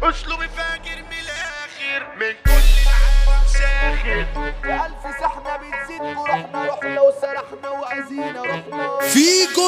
اسلوبي فاجر من الاخر من كل العالم ساخر ألف سحنة بتزيد ورحنا رحنا وسرحنا وأذينا رحنا فيجو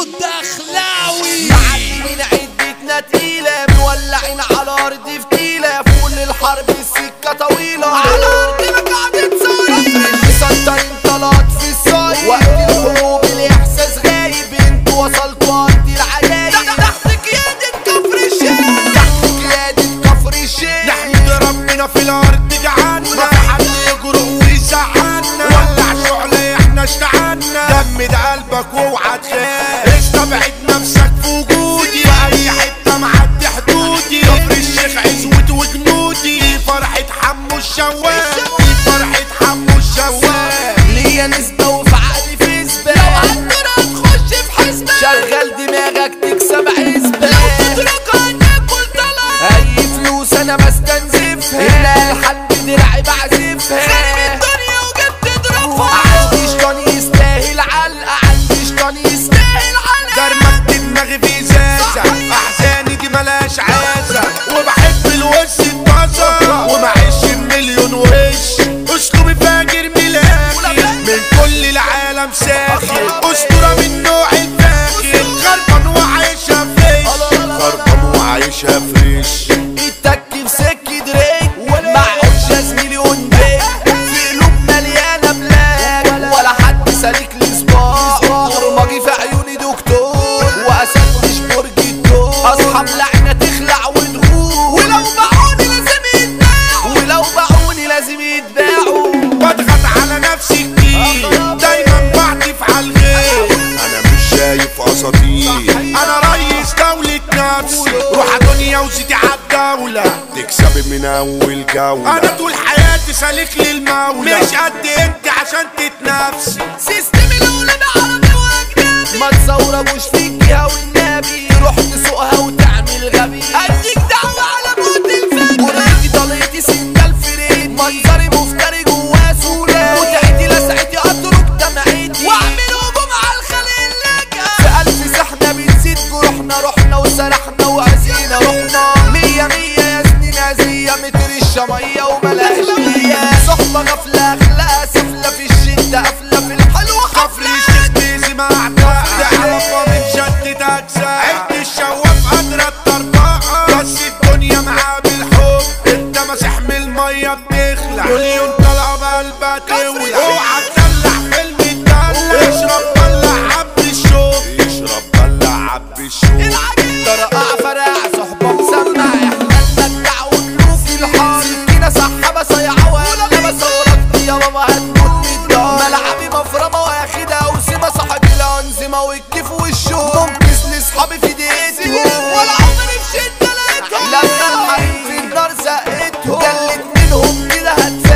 الدخلاوي معلمين عدتنا تقيلة مولعين على أرض فتيلة فوق الحرب السكة طويلة على أرض مقعد صاير مسيطرين طلعت في الصاير وقت الحروب الإحساس غايب انتوا وصلتوا أرض العجايب تحت قيادة كفر الشيخ تحت قيادة كفر الشيخ نحمد ربنا في الارض جعلنا ما في حد يجرؤ ويزعلنا ولع شعلة احنا اشتعلنا جمد قلبك واوعى تخاف استبعد نفسك في وجودي في اي حتة معدي حدودي كفر الشيخ عزوة وجنودي دي فرحة حمو الشواب دي فرحة حمو الشواب ليا نسبة وفي عقلي في سبة لو عندنا هتخش في حسبة شغل دماغك تكسب عزبة لو تترك هناكل طلع أي فلوس أنا بستنزفها هنا الحل بدراعي بعزفها خرب الدنيا وجبت تضربها عندي شيطان يستاهل علقة عندي شيطان يستاهل علقة درمك دماغي في ازازة احزاني دي ملاش عازة وبحب الوش الطازة ومعيش مليون وش اسلوبي فاجر من الاخر من كل العالم ساخر اسطورة من نوع الفاخر خربان وعايشة فريش خربان وعايشة فريش التك في سكة دريك معهوش يا زميلي ونديك في قلوب مليانة بلاك ولا حد سالك لصباع برمجي في عيوني دكتور واسد مش برج الدور اصحاب لعنة تخلع وتغور ولو باعوني لازم يتباعوا ولو باعوني لازم يتباعوا بضغط على نفسي كتير دايما بعطف على الغير انا مش شايف اساطير انا رئيس دولة نفسي روح دنيا وزيدي عالدولة تكسب من اول جولة انا طول حياتي سالك للمولى مش قد انت عشان تتنافسي سيستم الاولاد عربي واجنبي ما تصوربوش فيك يا والنبي روح تسوقها وتعمل غبي اديك دعوة على موت الفجر وريكي طليتي سنجل فريد منظري مفتري جواه سودا متعتي لسعتي اترك دمعتي واعمل هجوم على الخليل لك في الف سحنة بنسيت جروحنا رحنا وسرحنا وعزينا رحنا مية مية يا سنين عزية متر الشمية وملاش ليا صحبة غفلة اخلاق سفلة في الشدة قفلة في الحلوة كفر الشيخ بيزي مع اعداء تعرفها من شدة اجزاء عد الشواف قادرة الطربقة بس الدنيا معاه بالحب انت مسح من المية بتخلع كل يوم طالعة بقلبها تولع اوعى تدلع فيلم الدلع اشرب بلع عب الشوق اشرب بلع عب الشوق طرقع فرع صحبة مسمع احنا نمتع ونلوف الحار سكينة سحابة صيعة ولا بصورك يا بابا هتموت من الدار ملعبي مفرمة واخدها وسيمة صاحب الأنظمة والكيف والشوق منقذ لصحابي في دقيقتهم ولا عمري في شدة لقيتهم لما الحريم في النار زقتهم جلت منهم كده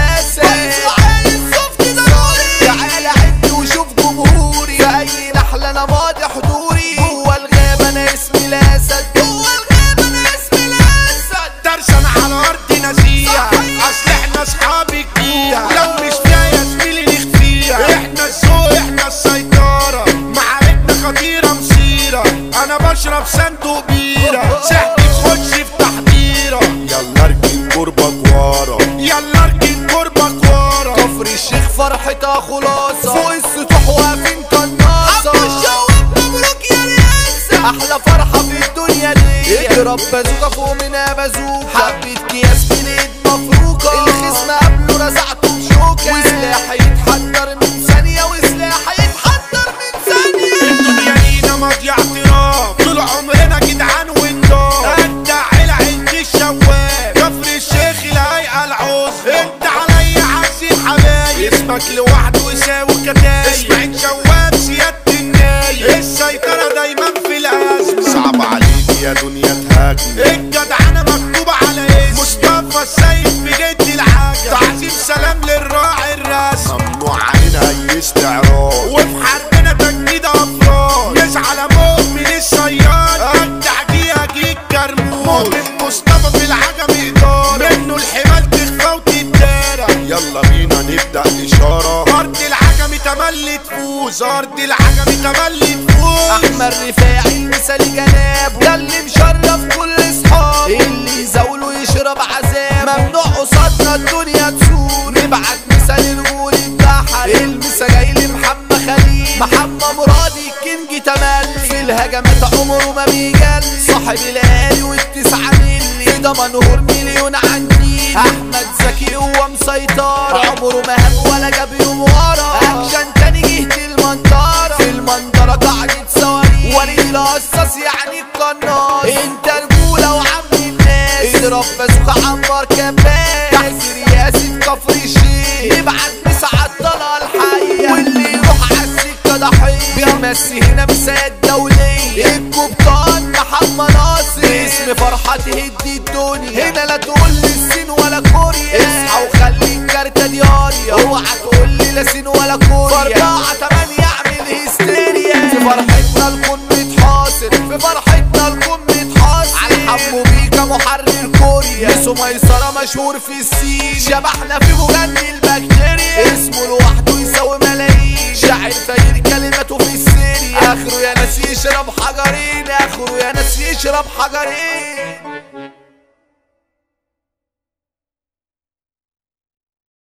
هتفاسد تعالى عد وشوف جمهوري في أي نحلة أنا ماضي حضوري جوه الغابة أنا اسمي الأسد جوه الغابة أنا اسمي الأسد درسان على ارض نزيهة اصل احنا اصحاب الجيهة لو مش فيها يا زميلي نخفيها احنا الذوق احنا السيطرة معاركنا خطيرة مثيرة انا بشرب صندوق بيرة سحبي تخش في تحضيرة يلا اركن قربك ورا يلا اركن قربك ورا كفر الشيخ فرحتها خلاصة فوق السطوح واقفين قناصة الشواب مبروك يا رياسة أحلى فرحة في الدنيا دي اضرب بازوكا فوق منها بازوكا حبة أكياس في الإيد مفروكة الخصم قبله رزعته بشوكة وسلاح يتحضر من ثانية وسلاح يتحضر من ثانية الدنيا لينا ماضية اعتراف طول عمرنا جدعان ونضاف انت عيلة عند الشواب كفر الشيخ الهيئة العوز انت عليا عزيز حبايب اسمك لوحده يساوي كتايب اسمعك شواب سيادة النايب السيطرة دايما في الأزمة صعب عليك يا دنيا تهاجم الجدعنة مكتوبة على اسم مصطفى السيد بجد العجب تعظيم سلام للراعي الرسمي ممنوع علينا أي استعراض وفي حربنا تجنيد أفراد مش على مؤمن الصياد أجدع جيه جيك كرمون مؤمن مصطفى في العجم إدارة منه الحمال تخفى وتتدارى يلا بينا نبدأ إشارة أرض العجم تملي تفوز أرض العجم تملي تفوز أحمد رفاعي المثالي جنابه ده اللي مشرف كل أصحابه اللي يزاوله يشرب الهجمات عمره ما بيجل صاحب الالي والتسعة ملي ده منهور مليون عندي احمد زكي هو مسيطر عمره ما هب ولا جاب يوم ورا اكشن تاني جهة المنطرة في المنطرة قاعدة صواريخ وليد القصاص يعني القناص انت رجولة وعم الناس اضرب بازوكا عمار كباس تحت رياسة كفر الشيخ نبعت مسعى الطلقة الحية واللي يروح عالسكة ضحية بيمسي هنا مساء الدولية القبطان محمد ناصر اسم فرحة تهدي الدنيا هنا لا تقول لي الصين ولا كوريا اصحى وخلي الكارتة دياريا اوعى تقول لي لا صين ولا كوريا فرقعة تمانية اعمل هستيريا في فرحتنا الكون متحاصر في فرحتنا الكون متحاصر على حمو بيكا محرر كوريا اسمه ميسرة مشهور في السين شبحنا في مغني البكتيريا اسمه لوحده يساوي ملايين شاعر فقير كلماته في السيريا اخره يا ناس يشرب حجرين اخره يا ناس يشرب حجرين